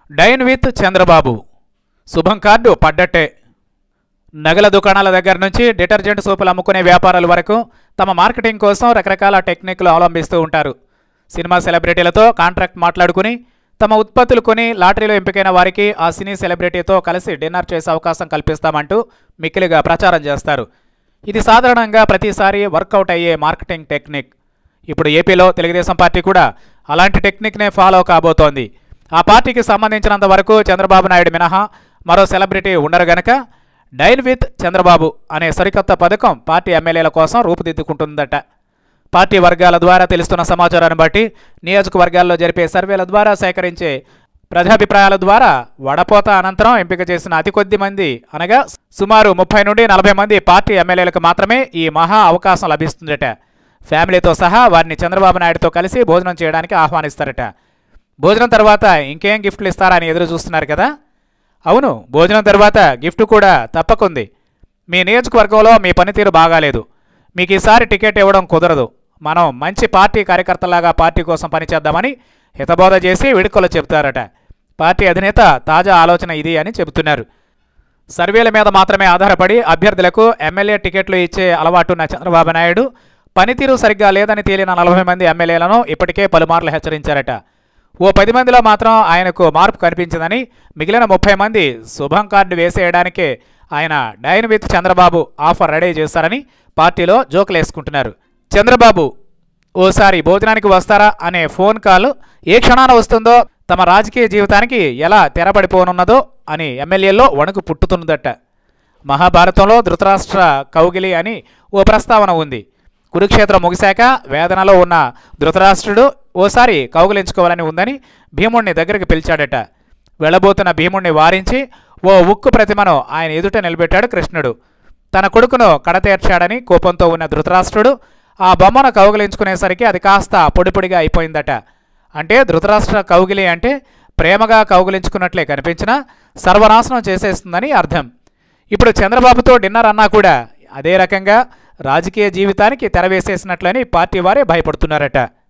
dyne with Chandrababu శుభం card పడ్డట్టే నగల దుకాణాల దగ్గర నుంచి డిటర్జెంట్ సోపులు అమ్ముకునే వ్యాపారాల వరకు తమ మార్కెటింగ్ కోసం రకరకాల టెక్నిక్లు అవలంబిస్తూ ఉంటారు సినిమా సెలబ్రిటీలతో కాంట్రాక్ట్ మాట్లాడుకుని తమ ఉత్పత్తులు కొని లాటరీలో ఎంపికైన వారికి ఆ సినీ సెలబ్రిటీతో కలిసి డిన్నర్ చేసే అవకాశం కల్పిస్తామంటూ మిక్కిలిగా ప్రచారం చేస్తారు ఇది సాధారణంగా ప్రతిసారి వర్కౌట్ అయ్యే మార్కెటింగ్ టెక్నిక్ ఇప్పుడు ఏపీలో తెలుగుదేశం పార్టీ కూడా అలాంటి టెక్నిక్నే ఫాలో కాబోతోంది ఆ పార్టీకి సంబంధించినంత వరకు చంద్రబాబు నాయుడు మినహా మరో సెలబ్రిటీ ఉండరు గనక డైన్ విత్ చంద్రబాబు అనే సరికొత్త పథకం పార్టీ ఎమ్మెల్యేల కోసం రూపుదిద్దుకుంటుందట పార్టీ వర్గాల ద్వారా తెలుస్తున్న సమాచారాన్ని బట్టి నియోజకవర్గాల్లో జరిపే సర్వేల ద్వారా సేకరించే ప్రజాభిప్రాయాల ద్వారా వడపోత అనంతరం ఎంపిక చేసిన అతి కొద్ది మంది అనగా సుమారు ముప్పై నుండి నలభై మంది పార్టీ ఎమ్మెల్యేలకు మాత్రమే ఈ మహా అవకాశం లభిస్తుందట ఫ్యామిలీతో సహా వారిని చంద్రబాబు నాయుడుతో కలిసి భోజనం చేయడానికి ఆహ్వానిస్తారట భోజనం తర్వాత ఇంకేం గిఫ్ట్లు ఇస్తారా అని ఎదురు చూస్తున్నారు కదా అవును భోజనం తర్వాత గిఫ్ట్ కూడా తప్పకుంది మీ నియోజకవర్గంలో మీ పనితీరు బాగాలేదు మీకు ఈసారి టికెట్ ఇవ్వడం కుదరదు మనం మంచి పార్టీ కార్యకర్తలాగా పార్టీ కోసం పనిచేద్దామని హితబోధ చేసి విడుకలు చెబుతారట పార్టీ అధినేత తాజా ఆలోచన ఇది అని చెబుతున్నారు సర్వేల మీద మాత్రమే ఆధారపడి అభ్యర్థులకు ఎమ్మెల్యే టికెట్లు ఇచ్చే అలవాటున్న చంద్రబాబు నాయుడు పనితీరు సరిగ్గా లేదని తేలిన నలభై మంది ఎమ్మెల్యేలను ఇప్పటికే పలుమార్లు హెచ్చరించారట ఓ పది మందిలో మాత్రం ఆయనకు మార్పు కనిపించిందని మిగిలిన ముప్పై మంది శుభం కార్డు వేసేయడానికే ఆయన dine with Chandrababu offer ready చేశారని పార్టీలో జోకులేసుకుంటున్నారు చంద్రబాబు ఓసారి భోజనానికి వస్తారా అనే ఫోన్ కాల్ ఏ క్షణాన వస్తుందో తమ రాజకీయ జీవితానికి ఎలా తెరపడిపోనున్నదో అని ఎమ్మెల్యేల్లో వణుకు పుట్టుతున్నదట మహాభారతంలో ధృతరాష్ట్ర కౌగిలి అని ఓ ప్రస్తావన ఉంది కురుక్షేత్రం ముగిశాక వేదనలో ఉన్న ధృతరాష్ట్రుడు ఓసారి కౌగిలించుకోవాలని ఉందని భీముణ్ణి దగ్గరికి పిలిచాడట వెళ్ళబోతున్న భీముణ్ణి వారించి ఓ ఉక్కు ప్రతిమను ఆయన ఎదుట నిలబెట్టాడు కృష్ణుడు తన కొడుకును కడతేర్చాడని కోపంతో ఉన్న ధృతరాష్ట్రుడు ఆ బొమ్మను కౌగిలించుకునేసరికి అది కాస్త పొడిపొడిగా అయిపోయిందట అంటే ధృతరాష్ట్ర కౌగిలి అంటే ప్రేమగా కౌగిలించుకున్నట్లే కనిపించినా సర్వనాశనం చేసేస్తుందని అర్థం ఇప్పుడు చంద్రబాబుతో డిన్నర్ అన్నా కూడా అదే రకంగా రాజకీయ జీవితానికి తెరవేసేసినట్లని పార్టీ వారే భయపడుతున్నారట